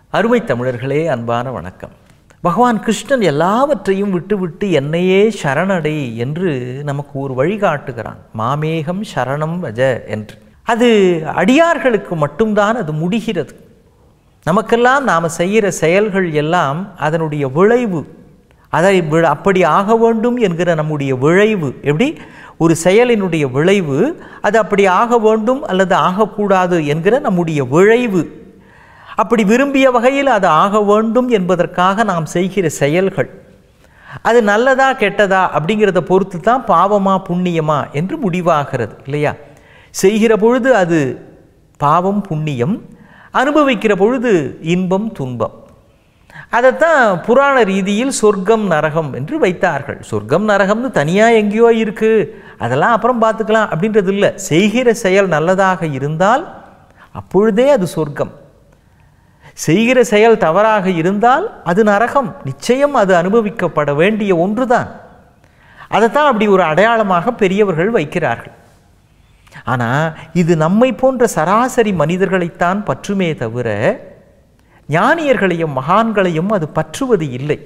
அருமை தமிழர்களே அன்பான வணக்கம் பகவான் கிருஷ்ணன் எல்லாவற்றையும் விட்டுவிட்டு என்னையே சரணடை என்று நமக்கு ஒரு வழிகாட்டுகிறான் மாமேகம் சரணம் வஜ என்று அது அடியார்களுக்கு மட்டும்தான் அது முடிகிறது நமக்கெல்லாம் நாம் செய்கிற செயல்கள் எல்லாம் அதனுடைய விளைவு அதை வி- அப்படி ஆக வேண்டும் என்கிற நம்முடைய விளைவு எப்படி ஒரு செயலினுடைய விளைவு அது அப்படி ஆக வேண்டும் அல்லது ஆகக்கூடாது என்கிற நம்முடைய விளைவு அப்படி விரும்பிய வகையில் அது ஆக வேண்டும் என்பதற்காக நாம் செய்கிற செயல்கள் அது நல்லதா கெட்டதா அப்படிங்கிறத பொறுத்து தான் பாவமா புண்ணியமா என்று முடிவாகிறது இல்லையா செய்கிற பொழுது அது பாவம் புண்ணியம் அனுபவிக்கிற பொழுது இன்பம் துன்பம் அதைத்தான் புராண ரீதியில் சொர்க்கம் நரகம் என்று வைத்தார்கள் சொர்க்கம் நரகம்னு தனியாக எங்கேயோ இருக்குது அதெல்லாம் அப்புறம் பார்த்துக்கலாம் அப்படின்றது இல்லை செய்கிற செயல் நல்லதாக இருந்தால் அப்பொழுதே அது சொர்க்கம் செய்கிற செயல் தவறாக இருந்தால் அது நரகம் நிச்சயம் அது அனுபவிக்கப்பட வேண்டிய ஒன்றுதான் அதைத்தான் அப்படி ஒரு அடையாளமாக பெரியவர்கள் வைக்கிறார்கள் ஆனால் இது நம்மை போன்ற சராசரி மனிதர்களைத்தான் பற்றுமே தவிர ஞானியர்களையும் மகான்களையும் அது பற்றுவது இல்லை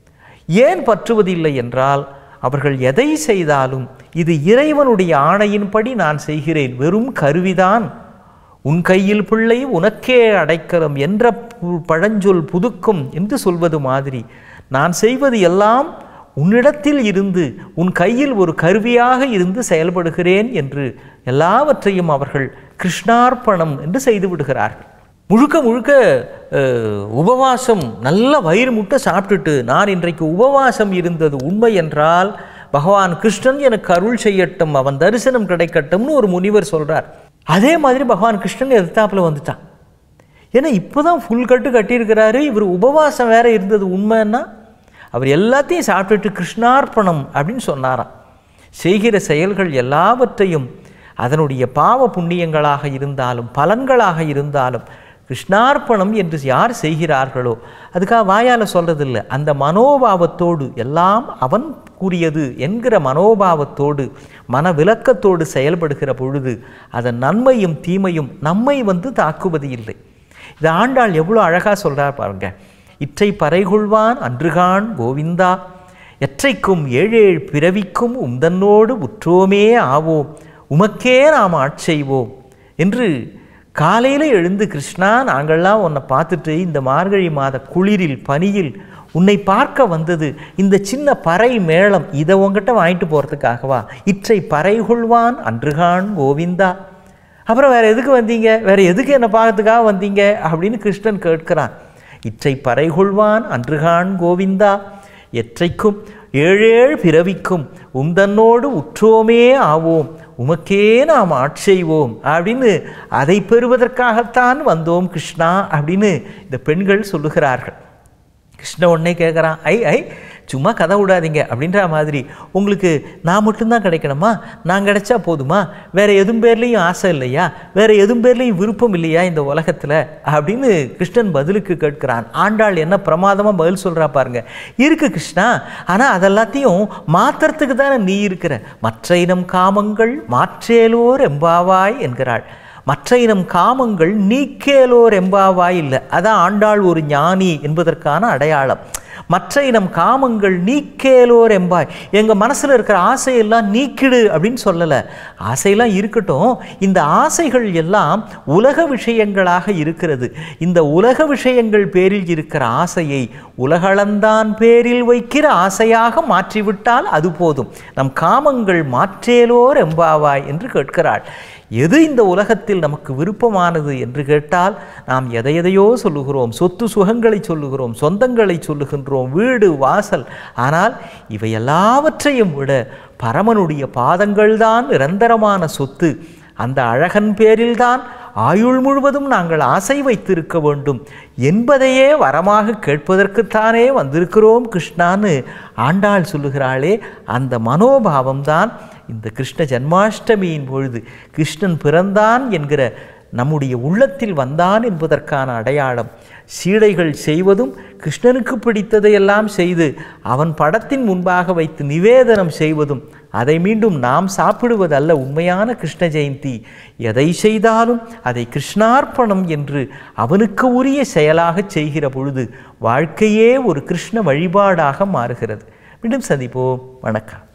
ஏன் பற்றுவது இல்லை என்றால் அவர்கள் எதை செய்தாலும் இது இறைவனுடைய ஆணையின்படி நான் செய்கிறேன் வெறும் கருவிதான் உன் கையில் பிள்ளை உனக்கே அடைக்கலம் என்ற பு- பழஞ்சொல் புதுக்கும் என்று சொல்வது மாதிரி நான் செய்வது எல்லாம் உன்னிடத்தில் இருந்து உன் கையில் ஒரு கருவியாக இருந்து செயல்படுகிறேன் என்று எல்லாவற்றையும் அவர்கள் கிருஷ்ணார்ப்பணம் என்று செய்து விடுகிறார்கள் முழுக்க முழுக்க அஹ், உபவாசம் நல்ல வயிறு முட்டை சாப்பிட்டுட்டு நான் இன்றைக்கு உபவாசம் இருந்தது உண்மை என்றால் பகவான் கிருஷ்ணன் எனக்கு அருள் செய்யட்டும் அவன் தரிசனம் கிடைக்கட்டும்னு ஒரு முனிவர் சொல்றார் அதே மாதிரி பகவான் கிருஷ்ணன் எதிர்த்தாப்புல வந்துட்டான் ஏன்னா இப்போ தான் ஃபுல் கட்டு கட்டியிருக்கிறாரு இவர் உபவாசம் வேற இருந்தது உண்மைன்னா அவர் எல்லாத்தையும் சாப்பிட்டுட்டு கிருஷ்ணார்ப்பணம் அப்படின்னு சொன்னாராம் செய்கிற செயல்கள் எல்லாவற்றையும் அதனுடைய பாவ புண்ணியங்களாக இருந்தாலும் பலன்களாக இருந்தாலும் கிருஷ்ணார்ப்பணம் என்று யார் செய்கிறார்களோ அதுக்காக வாயால் சொல்றதில்லை அந்த மனோபாவத்தோடு எல்லாம் அவன் கூறியது என்கிற மனோபாவத்தோடு மனவிலக்கத்தோடு செயல்படுகிற பொழுது அதன் நன்மையும் தீமையும் நம்மை வந்து தாக்குவது இல்லை இது ஆண்டாள் எவ்வளோ அழகாக சொல்கிறார் பாருங்க இற்றை பறைகொள்வான் அன்றுகான் கோவிந்தா எற்றைக்கும் ஏழேழ் பிறவிக்கும் உந்தன்னோடு உற்றோமே ஆவோம் உமக்கே நாம் ஆட்செய்வோம் என்று காலையில் எழுந்து கிருஷ்ணா நாங்கள்லாம் உன்னை பார்த்துட்டு இந்த மார்கழி மாத குளிரில் பனியில் உன்னை பார்க்க வந்தது இந்த சின்ன பறை மேளம் இதை உங்ககிட்ட வாங்கிட்டு போகிறதுக்காகவா இற்றை பறைகொள்வான் அன்றுகான் கோவிந்தா அப்புறம் வேற எதுக்கு வந்தீங்க வேற எதுக்கு என்னை பார்க்கறதுக்காக வந்தீங்க அப்படின்னு கிருஷ்ணன் கேட்கிறான் இற்றை பறைகொள்வான் அன்றுகான் கோவிந்தா எற்றைக்கும் ஏழேழு பிறவிக்கும் உந்தன்னோடு உற்றோமே ஆவோம் உமக்கே நாம் ஆட்செய்வோம் அப்படின்னு அதை பெறுவதற்காகத்தான் வந்தோம் கிருஷ்ணா அப்படின்னு இந்த பெண்கள் சொல்லுகிறார்கள் கிருஷ்ண உடனே கேட்குறான் ஐ ஐ சும்மா கதை விடாதீங்க அப்படின்ற மாதிரி உங்களுக்கு நான் மட்டும்தான் கிடைக்கணுமா நான் கிடைச்சா போதுமா வேற எதுவும் பேர்லேயும் ஆசை இல்லையா வேற எதுவும் பேர்லேயும் விருப்பம் இல்லையா இந்த உலகத்தில் அப்படின்னு கிருஷ்ணன் பதிலுக்கு கேட்கிறான் ஆண்டாள் என்ன பிரமாதமாக பதில் சொல்கிறா பாருங்க இருக்கு கிருஷ்ணா ஆனால் அதெல்லாத்தையும் மாத்துறதுக்கு தானே நீ இருக்கிற மற்ற இனம் காமங்கள் மாற்றேலோர் எம்பாவாய் என்கிறாள் மற்ற இனம் காமங்கள் நீக்கேலோர் எம்பாவாய் இல்லை அதான் ஆண்டாள் ஒரு ஞானி என்பதற்கான அடையாளம் மற்ற இனம் காமங்கள் நீக்கேலோர் எம்பாய் எங்கள் மனசில் இருக்கிற ஆசையெல்லாம் நீக்கிடு அப்படின்னு சொல்லலை ஆசையெல்லாம் இருக்கட்டும் இந்த ஆசைகள் எல்லாம் உலக விஷயங்களாக இருக்கிறது இந்த உலக விஷயங்கள் பேரில் இருக்கிற ஆசையை உலகளந்தான் பேரில் வைக்கிற ஆசையாக மாற்றிவிட்டால் அது போதும் நம் காமங்கள் மாற்றேலோர் எம்பாவாய் என்று கேட்கிறாள் எது இந்த உலகத்தில் நமக்கு விருப்பமானது என்று கேட்டால் நாம் எதை எதையோ சொல்லுகிறோம் சொத்து சுகங்களை சொல்லுகிறோம் சொந்தங்களை சொல்லுகின்றோம் வீடு வாசல் ஆனால் இவை எல்லாவற்றையும் விட பரமனுடைய பாதங்கள்தான் நிரந்தரமான சொத்து அந்த அழகன் பேரில்தான் ஆயுள் முழுவதும் நாங்கள் ஆசை வைத்திருக்க வேண்டும் என்பதையே வரமாக கேட்பதற்குத்தானே வந்திருக்கிறோம் கிருஷ்ணான்னு ஆண்டாள் சொல்லுகிறாளே அந்த மனோபாவம்தான் இந்த கிருஷ்ண ஜன்மாஷ்டமியின் பொழுது கிருஷ்ணன் பிறந்தான் என்கிற நம்முடைய உள்ளத்தில் வந்தான் என்பதற்கான அடையாளம் சீடைகள் செய்வதும் கிருஷ்ணனுக்கு பிடித்ததையெல்லாம் செய்து அவன் படத்தின் முன்பாக வைத்து நிவேதனம் செய்வதும் அதை மீண்டும் நாம் சாப்பிடுவதல்ல உண்மையான கிருஷ்ண ஜெயந்தி எதை செய்தாலும் அதை கிருஷ்ணார்ப்பணம் என்று அவனுக்கு உரிய செயலாக செய்கிற பொழுது வாழ்க்கையே ஒரு கிருஷ்ண வழிபாடாக மாறுகிறது மீண்டும் சந்திப்போம் வணக்கம்